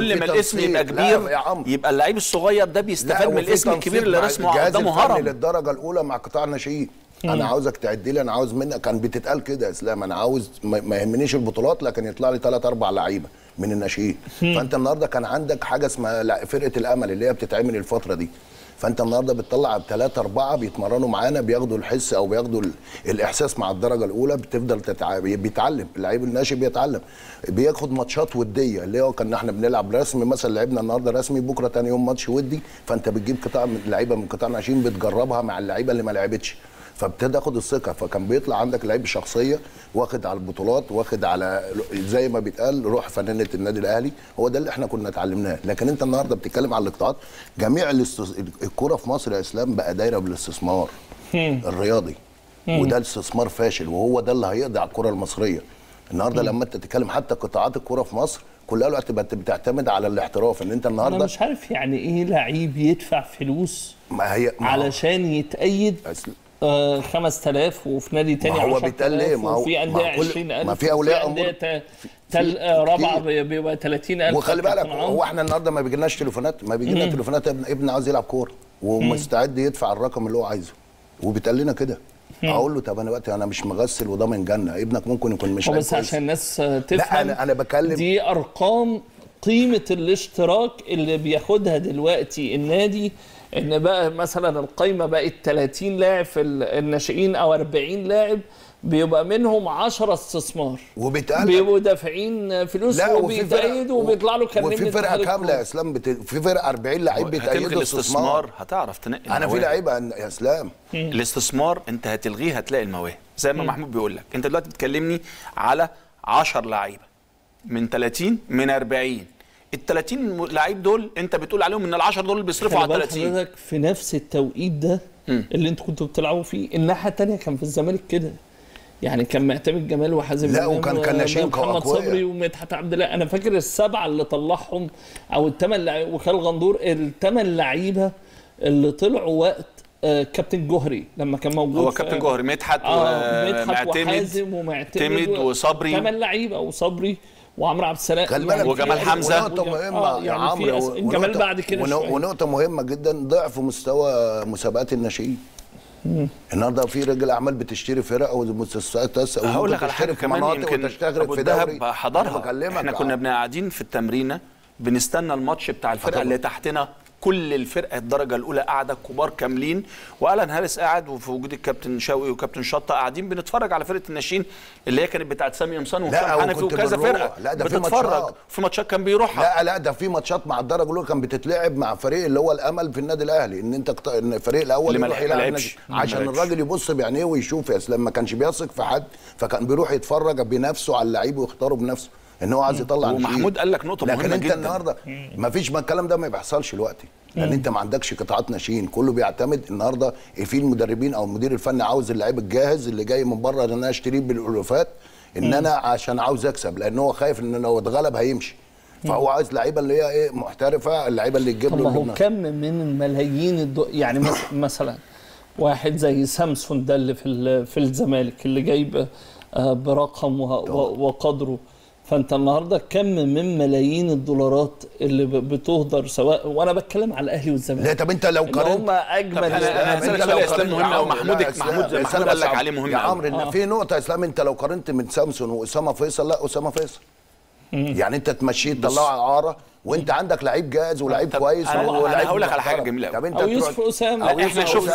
كل ما في الاسم تنسيق. يبقى لا كبير يا عمرو. يبقى اللعيب الصغير ده بيستفاد من وفي الاسم تنسيق الكبير اللي مع رسمه الجهاز قدامه الفني هرم للدرجه الاولى مع قطاع الناشئين انا عاوزك تعد لي انا عاوز منك كان بتتقال كده يا اسلام انا عاوز ما ما يهمنيش البطولات لكن يطلع لي ثلاث اربع لعيبه من الناشئين فانت النهارده كان عندك حاجه اسمها لا- فرقه الامل اللي هي بتتعمل الفتره دي فانت النهارده بتطلع بثلاثه اربعه بيتمرنوا معانا بياخدوا الحس او بياخدوا ال- الاحساس مع الدرجه الاولى بتفضل تتع... بيتعلم اللعيب الناشئ بيتعلم بياخد ماتشات وديه اللي هو كنا احنا بنلعب رسمي مثلا لعبنا النهارده رسمي بكره تاني يوم ماتش ودي فانت بتجيب قطاع من لعيبه من قطاع ناشئين بتجربها مع اللعيبه اللي ما لعبتش فابتدى تاخد الثقه فكان بيطلع عندك لعيب شخصيه واخد على البطولات واخد على زي ما بيتقال روح فنانه النادي الاهلي هو ده اللي احنا كنا اتعلمناه لكن انت النهارده بتتكلم على الاقطاعات جميع الاستس... الكوره في مصر يا اسلام بقى دايره بالاستثمار الرياضي وده استثمار فاشل وهو ده اللي هيقضي على الكره المصريه النهارده لما انت تتكلم حتى قطاعات الكوره في مصر كلها دلوقتي بقت بتعتمد على الاحتراف ان انت انا النهارده مش عارف يعني ايه لعيب يدفع فلوس ما هي ما هو- علشان يتأيد أسل- آه 5000 وفي نادي تاني ما هو 10,000 بيتقال ليه؟ ما هو- وفي ما أندية هو كل- 20000 ما في أولياء وفي أندية أمور. ت- تل آه، رابعة كتير. بي- بيبقى 30000 وخلي بالك كابتن عمرو. هو احنا النهارده ما بيجيلناش تليفونات ما بيجيلنا تليفونات ابن ابن عاوز يلعب كوره ومستعد يدفع الرقم اللي هو عايزه وبيتقال لنا كده اقول له طب انا وقتي انا مش مغسل وضامن جنه ابنك ممكن يكون مش هو لعيب بس كويس. عشان الناس آه، تفهم أنا- أنا بكلم- دي ارقام قيمه الاشتراك اللي بياخدها دلوقتي النادي ان بقى مثلا القايمه بقت 30 لاعب في ال- الناشئين او 40 لاعب بيبقى منهم 10 استثمار وبيتقال بيبقوا دافعين فلوس لا وفي فرق وبيتأيدوا وبيطلع له كارنيه وفي من فرقه اتحاد كامله يا الكورة. اسلام بت... في فرقه 40 لعيب هتلغي بيتأيدوا استثمار الاستثمار هتعرف تنقي انا في المواهب. لعيبه يا اسلام الاستثمار انت هتلغيه هتلاقي المواهب زي ما محمود بيقول لك انت دلوقتي بتكلمني على 10 لعيبه من 30 من 40 ال 30 لعيب دول انت بتقول عليهم ان ال 10 دول بيصرفوا خلي على بالك 30 حضرتك في نفس التوقيت ده اللي انتوا كنتوا بتلعبوا فيه الناحيه الثانيه كان في الزمالك كده يعني كان معتمد جمال وحازم لا، إمام وكان- كان و- ناشئين محمد أقوياء. صبري ومدحت عبد الله انا فاكر السبعه اللي طلعهم او الثمان لعيبه وخال غندور الثمان لعيبه اللي طلعوا وقت آه، كابتن جوهري لما كان موجود هو في- كابتن جوهري مدحت اه مدحت ومعتمد وحازم ومعتمد تمد وصبري ثمان لعيبه وصبري وعمرو عبد السلام خلي بالك يعني وجمال في- حمزة. ونقطة وج- مهمة آه، يا يعني في عمرو أس- جمال ونقطة- بعد كده ون- شوية. ونقطة مهمة جدا ضعف مستوى مسابقات الناشئين النهارده في رجال اعمال بتشتري فرق ومؤسسات تسع هقول لك على حاجه وتشترك في كمان مناطق يمكن وتشتغل ابو في الدهب دوري أنا حضرها بكلمك احنا يا كنا عمرو. بن قاعدين في التمرينه بنستنى الماتش بتاع الفرقه طبعا. اللي تحتنا كل الفرقه الدرجه الاولى قاعده كبار كاملين والان هارس قاعد وفي وجود الكابتن شوقي وكابتن شطه قاعدين بنتفرج على فرقه الناشئين اللي هي كانت بتاعت سامي قمصان وحسام حنفي وكنت وكذا بنروح. فرقه لا، ده في بتتفرج ماتشات. في ماتشات كان بيروحها لا لا ده في ماتشات مع الدرجه الاولى كان بتتلعب مع فريق اللي هو الامل في النادي الاهلي ان انت كت- ان الفريق الاول اللي ما يروح لعب- يلعب ما النادي- لعبش. ما عشان لعبش. الراجل يبص بعينيه ويشوف يا اسلام ما كانش بيثق في حد فكان بيروح يتفرج بنفسه على اللعيب ويختاره بنفسه ان هو عايز يطلع ومحمود ناشئين. قال لك نقطة لكن مهمة انت جداً. النهارده ما فيش ما الكلام ده ما بيحصلش دلوقتي لان انت ما عندكش قطاعات ناشئين كله بيعتمد النهارده في المدربين او المدير الفني عاوز اللعيب الجاهز اللي جاي من بره ان انا اشتريه بالالوفات ان انا عشان عاوز اكسب لان هو خايف ان لو اتغلب هيمشي فهو عايز لعيبه اللي هي ايه محترفه اللعيبه اللي تجيب طب له ما هو الجبنة. كم من ملايين الدو... يعني مس- مثلا واحد زي سامسون ده اللي في ال- في الزمالك اللي جايب آه، برقم و- و- وقدره فانت النهارده كم من ملايين الدولارات اللي ب- بتهدر سواء وانا بتكلم على الاهلي والزمالك لا طب انت لو اللي قارنت هم اجمل طب أنا- أنا طب هسألك انت سؤال لو يا إسلام قارنت- مهم يا أوي. عمرو، محمود- لا، إسلام- محمود- إسلام محمود قال لك بس عليه مهم يا أوي. عمرو ان في نقطه يا اسلام انت لو قارنت من سامسون واسامه فيصل لا اسامه فيصل يعني انت تمشيه تطلعه اعاره وانت عندك لعيب جاهز ولعيب طب كويس أنا- أنا ولعيب هقول لك على حاجة محترم. جميلة أوي. طب انت او تروح- يوسف اسامه أو احنا يوسف شفنا